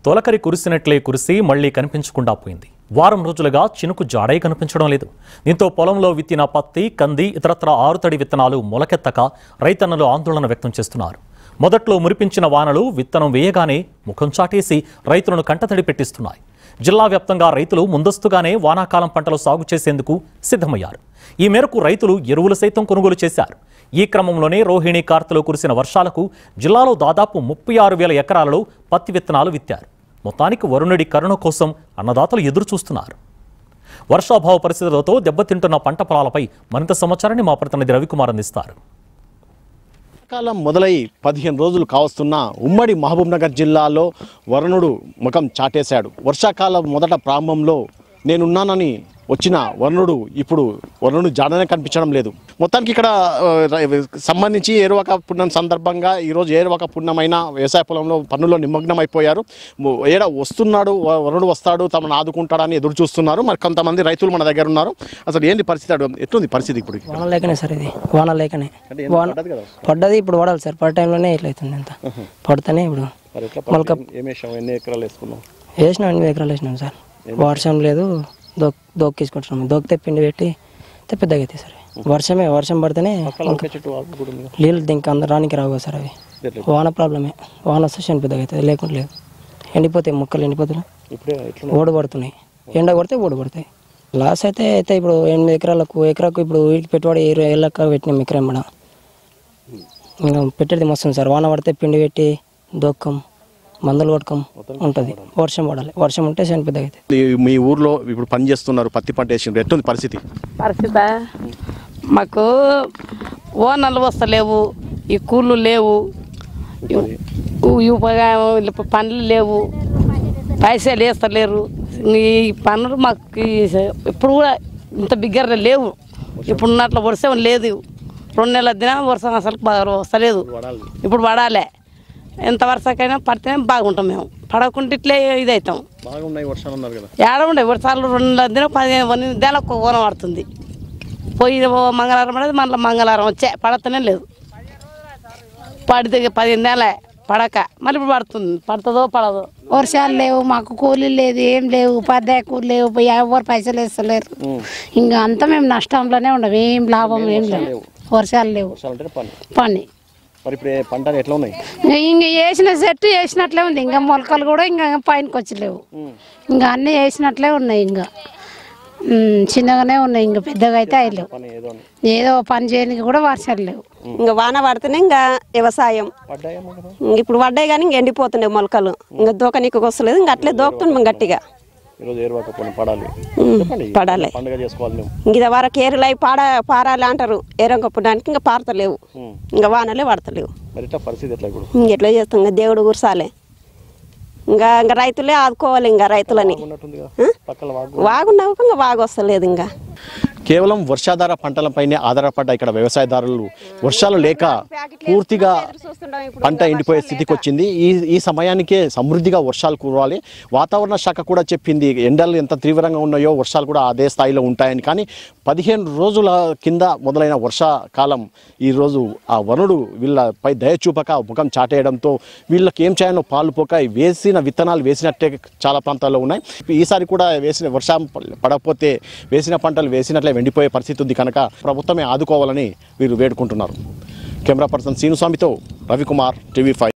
తొలకరి కురిసినట్లే కురిసి మళ్లీ కనిపించకుండా పోయింది వారం రోజులుగా చినుకు జాడే కనిపించడం లేదు దీంతో పొలంలో విత్తిన పత్తి కంది ఇతరత్ర ఆరుతడి విత్తనాలు మొలకెత్తక రైతన్నలు ఆందోళన వ్యక్తం చేస్తున్నారు మొదట్లో మురిపించిన వానలు విత్తనం వేయగానే ముఖం చాటేసి రైతులను కంటతడి పెట్టిస్తున్నాయి జిల్లా వ్యాప్తంగా రైతులు ముందస్తుగానే వానాకాలం పంటలు సాగు చేసేందుకు సిద్ధమయ్యారు ఈ మేరకు రైతులు ఎరువులు సైతం కొనుగోలు చేశారు ఈ క్రమంలోనే రోహిణి కార్తెలో కురిసిన వర్షాలకు జిల్లాలో దాదాపు ముప్పై ఆరు వేల ఎకరాలలో పత్తి విత్తనాలు విత్తారు మొత్తానికి వరుణుడి కరుణ కోసం అన్నదాతలు ఎదురు చూస్తున్నారు వర్షాభావ పరిస్థితులతో దెబ్బతింటున్న పంట పొలాలపై మరింత సమాచారాన్ని మా ప్రతినిధి రవికుమార్ అందిస్తారు కాలం మొదలై పదిహేను రోజులు కావస్తున్న ఉమ్మడి మహబూబ్ నగర్ జిల్లాలో వరుణుడు ముఖం చాటేశాడు వర్షాకాలం మొదట ప్రారంభంలో నేనున్నానని వచ్చిన వరుణుడు ఇప్పుడు వరుణుడు జాడనే కనిపించడం లేదు మొత్తానికి ఇక్కడ ఆ, రై- సంబంధించి ఏరువాక పుణ్యం సందర్భంగా ఈరోజు ఏరువాక పుణ్యమైన వ్యవసాయ పొలంలో పనుల్లో నిమగ్నమైపోయారు ము- ఏడ వస్తున్నాడు వ- వరుణుడు వస్తాడు తమను ఆదుకుంటాడని ఎదురు చూస్తున్నారు మరి కొంతమంది రైతులు మన దగ్గర ఉన్నారు అసలు ఏంది పరిస్థితి అడు ఎట్లుంది పరిస్థితి ఇప్పుడు వాన లేకనే సార్ ఇది వాన లేకనే అంటే ఏం వాన పడ్డది కదా? పడ్డది ఇప్పుడు పడాలి సార్ పడే టైంలోనే ఇట్లా అవుతుంది అంత పడితేనే ఇప్పుడు మరి ఎట్లా మొలక ఏం వేసాం ఎన్ని ఎకరాలు వేసుకున్నాం వేసినాం ఎనిమిది ఎకరాలు వేసినాం సార్ వర్షం లేదు దొక్ దొక్కేసుకుంటున్నాం దొక్కితే పిండి పెట్టి అయితే పెద్దగా అవుతాయి సార్ వర్షమే వర్షం పడితేనే ఒకే చెట్టు ఆకు కూడా ఉంది కదా. నీళ్ళు దీనికి అందరు రానికి రావు కదా సార్ అవి ఎట్లా? వాన ప్రాబ్లమే వాన వస్తే శని పెద్దగా అవుతుంది లేకుంటే లేదు ఎండిపోతాయి మొక్కలు ఎండిపోతాయి ఇప్పుడే ఎట్లా ఓడి పడుతున్నాయి ఎండ కొడితే ఓడి పడతాయి లాస్ అయితే అయితే ఇప్పుడు ఎనిమిది ఎకరాలకు ఎకరాకు ఇప్పుడు వీటికి పెట్టుబడి ఇరవై ఏళ్ళక పెట్టినాం ఎకరం కూడా ఇంకా పెట్టేది మస్తు ఉంది సార్ వాన పడితే పిండి పెట్టి దొక్కం మందులు కొట్టకం ఉంటుంది వర్షం పడాలి వర్షం ఉంటే శని పెద్దగా అవుతుంది ఈ- మీ ఊర్లో ఇప్పుడు పని చేస్తున్నారు పత్తి పంట వేసిండ్రు ఎట్లుంది పరిస్థితి పరిస్థితి మాకు ఓనర్లు వస్తలేవు ఈ కూళ్ళు లేవు ఈ- ఈ ఉపయోగ పనులు లేవు పైసలు వేస్తలేరు ఈ పనులు మాకు ఈ- ఇప్పుడు కూడా ఇంత బిగ్గర లేవు ఇప్పుడు ఉన్నట్లు వర్షం లేదు రెండు నెలల దిన వర్షం అసలు బాగా వస్తలేదు ఇప్పుడు పడాలి ఎంత వర్షకైనా పడితేనే బాగుంటాం మేము పడకుంటే ఇట్లే ఇదవుతాం బాగున్నాయి వర్షాలు అన్నారు కదా ఏడ ఉండే వర్షాలు రెండు నెలల దిన పదిహేను కొన్ని నెలలకు ఒక కోనం పడుతుంది పోయి మంగళవారం పడేది మళ్ళీ మంగళవారం వచ్చే పడతనే లేదు పడితే పదిహేను నెలలే పడక మళ్ళీ ఇప్పుడు పడుతుంది పడుతుందో పడదో వర్షాలు లేవు మాకు కూలీలు లేదు ఏం లేవు ఉపాధ్యాయ కూలి లేవు పోయి ఎవరు పైసలు వేస్తలేరు ఇంకా అంతా మేము నష్టంలోనే ఉండవు ఏం లాభం ఏం లేవు వర్షాలు లేవు వర్షాలు అంటే పని పని మరి ఇప్పుడు ఏ పంటలు ఎట్లా ఉన్నాయి ఇంకా వేసిన చెట్టు వేసినట్లే ఉంది ఇంకా మొలకలు కూడా ఇంకా పైనకి వచ్చలేవు ఇంకా అన్నీ వేసినట్లే ఉన్నాయి ఇంకా ఉమ్, చిన్నగానే ఉన్నాయి ఇంకా పెద్దగా అయితే అయ్యలేవు పని ఏదో అని. ఏదో పని చేయడానికి కూడా వర్షాలు లేవు ఇంకా వాన పడితేనే ఇంకా వ్యవసాయం పడ్డాయేమో కదా ఇంక ఇప్పుడు పడ్డాయి కానీ ఇంక ఎండిపోతున్నాయి మొలకలు ఇంకా దూకనీకి వస్తలేదు ఇంకా అట్లే దూకుతున్నాం గట్టిగా ఈరోజు ఏరువాక పని పడాలి ఉమ్, చెప్పండి పడాలి పండుగ చేసుకోవాలి మేము ఇంక ఇది వరకు ఏరులై పాడ పారాలి అంటారు ఏరంగప్పడానికి ఇంకా పారతలేవు ఇంకా వానలే పడతలేవు మరి ఇట్లా పరిస్థితి ఎట్లా ఇప్పుడు ఇంక ఎట్లా చేస్తాం ఇంకా దేవుడు గురసాలే ఇంకా ఇంకా రైతులే ఆదుకోవాలి ఇంకా రైతులని ఉన్నట్టుంది కదా ఆ? పక్కల వాగు వాగున్నావు ఇంకా వాగు వస్తలేదు ఇంకా కేవలం వర్షాధార పంటలపైనే ఆధారపడ్డ ఇక్కడ వ్యవసాయదారులు వర్షాలు లేక పూర్తిగా పంట ఎండిపోయే స్థితికి వచ్చింది ఈ ఈ సమయానికే సమృద్ధిగా వర్షాలు కురవాలి వాతావరణ శాఖ కూడా చెప్పింది ఎండలు ఎంత తీవ్రంగా ఉన్నాయో వర్షాలు కూడా అదే స్థాయిలో ఉంటాయని కానీ పదిహేను రోజుల కింద మొదలైన వర్షాకాలం ఈరోజు ఆ వనుడు వీళ్ళపై దయ చూపక ముఖం చాటేయడంతో వీళ్ళకి ఏం చేయాలో పాలు పోక వేసిన విత్తనాలు వేసినట్టే చాలా ప్రాంతాల్లో ఉన్నాయి ఈసారి కూడా వేసిన వర్షం పడకపోతే వేసిన పంటలు వేసినట్లే వెండిపోయే పరిస్థితి ఉంది కనుక ప్రభుత్వమే ఆదుకోవాలని వీరు వేడుకుంటున్నారు కెమెరా పర్సన్ సీనుస్వామితో రవికుమార్ టీవీ ఫైవ్